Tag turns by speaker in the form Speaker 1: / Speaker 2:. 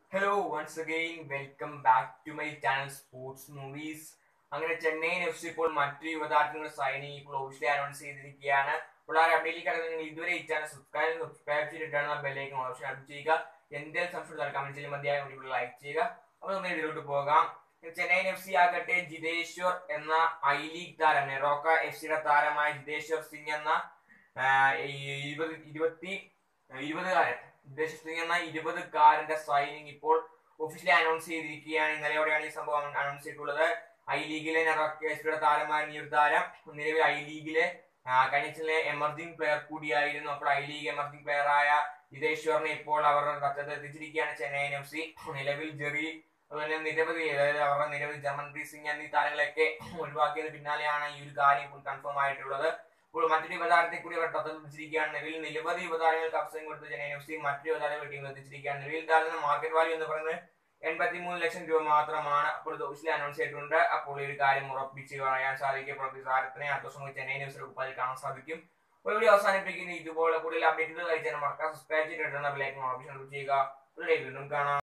Speaker 1: hello once again welcome back to my channel sports movies അങ്ങനെ Chennaiyin F C ഇപ്പോൾ മറ്റു യുവതാരങ്ങളുടെ സൈനിങ് ഇപ്പോൾ ഒഫീഷ്യലി അനൗൺസ് ചെയ്തിരിക്കുകയാണ് അപ്പോൾ ആ അപ്ഡേറ്റിൽ കിടക്കുന്ന നിങ്ങൾ ഇതുവരെ ഈ ചാനൽ സബ്സ്ക്രൈബ് സബ്സ്ക്രൈബ് ചെയ്തിട്ടാണ് ബെല്ലേക്ക് ഓപ്ഷൻ അഡ് ചെയ്യുക എന്തെങ്കിലും സംശയം കമന്റ് ചെയ്യും മതിയായ വീഡിയോ ലൈക്ക് ചെയ്യുക അപ്പോൾ നമുക്ക് ഇതിലോട്ട് പോകാം ചെന്നൈയിൻ എഫ് സി ആകട്ടെ ജിതേശ്വർ എന്ന ഐ ലീഗ് താരം നെറോക്ക എഫ് സിയുടെ താരമായ ജിതേശ്വർ സിംഗ് എന്ന ആ, ഈ ഇരുപത് ഇരുപത്തി ഇരുപതുകാരൻ ജിതേശ്വർ സിംഗ് എന്ന ഇരുപതുകാരന്റെ സൈനിങ് ഇപ്പോൾ ഒഫീഷ്യലി അനൗൺസ് ചെയ്തിരിക്കുകയാണ് ഇന്നലെയോടെയാണ് ഈ സംഭവം അനൗൺസ് ചെയ്തിട്ടുള്ളത് ഐ ലീഗിലെ നെറോക്ക എഫ് സിയുടെ താരമായ ഈ ഒരു താരം നിലവിൽ ഐ ലീഗിലെ ആ, കഴിഞ്ഞ സീസണിലെ എമർജിംഗ് പ്ലെയർ കൂടിയായിരുന്നു അപ്പോൾ ഐ ലീഗ് എമർജിംഗ് പ്ലെയർ ആയ ജിതേശ്വറിനെ ഇപ്പോൾ അവരുടെ തത്വത്തിൽ എത്തിച്ചിരിക്കുകയാണ് ചെന്നൈയിൻ എഫ് സി നിലവിൽ ജെറി അതുപോലെ നിരവധി അതായത് അവരുടെ നിരവധി ജർമ്മൻപ്രീത് സിംഗ് എന്നീ താരങ്ങളെയൊക്കെ ഒഴിവാക്കിയതിന് പിന്നാലെയാണ് ഈ ഒരു കാര്യം ഇപ്പോൾ കൺഫേം ആയിട്ടുള്ളത് ഇപ്പോൾ മറ്റൊരു യുവതാരത്തെ കൂടി അവർ തത്വത്തിൽ എത്തിച്ചിരിക്കുകയാണ് നിലവിൽ നിരവധി യുവതാരങ്ങൾക്ക് അവസരം കൊടുത്ത് ചെന്നൈയിൻ എഫ് സി മറ്റൊരു യുവതാരങ്ങൾ ടീമിൽ എത്തിച്ചിരിക്കുകയാണ് നിലവിൽ താരത്തിന് മാർക്കറ്റ് വാല്യൂ എന്ന് പറയുന്നത് എൺപത്തി മൂന്ന് ലക്ഷം രൂപ മാത്രമാണ് അപ്പോൾ ഇത് ഒഫീഷ്യലി അനൗൺസ് ചെയ്തിട്ടുണ്ട് അപ്പോൾ ഈ ഒരു കാര്യം ഉറപ്പിച്ച് പറയാൻ സാധിക്കും അപ്പോൾ ഈ താരത്തിനെ അടുത്ത ദിവസം ചെന്നൈയിൻ എഫ് സിയുടെ ഉപ്പാതിൽ കാണാൻ സാധിക്കും അപ്പോൾ ഇവിടെ അവസാനിപ്പിക്കുന്ന ഇതുപോലെ കൂടുതൽ അപ്ഡേറ്റുകൾ കഴിച്ചാൽ മറക്കാൻ സബ്സ്ക്രൈബ് ചെയ്തിട്ടുള്ള ബെലൈക്കൺ ഓപ്ഷൻ ചെയ്യുക വീണ്ടും കാണാം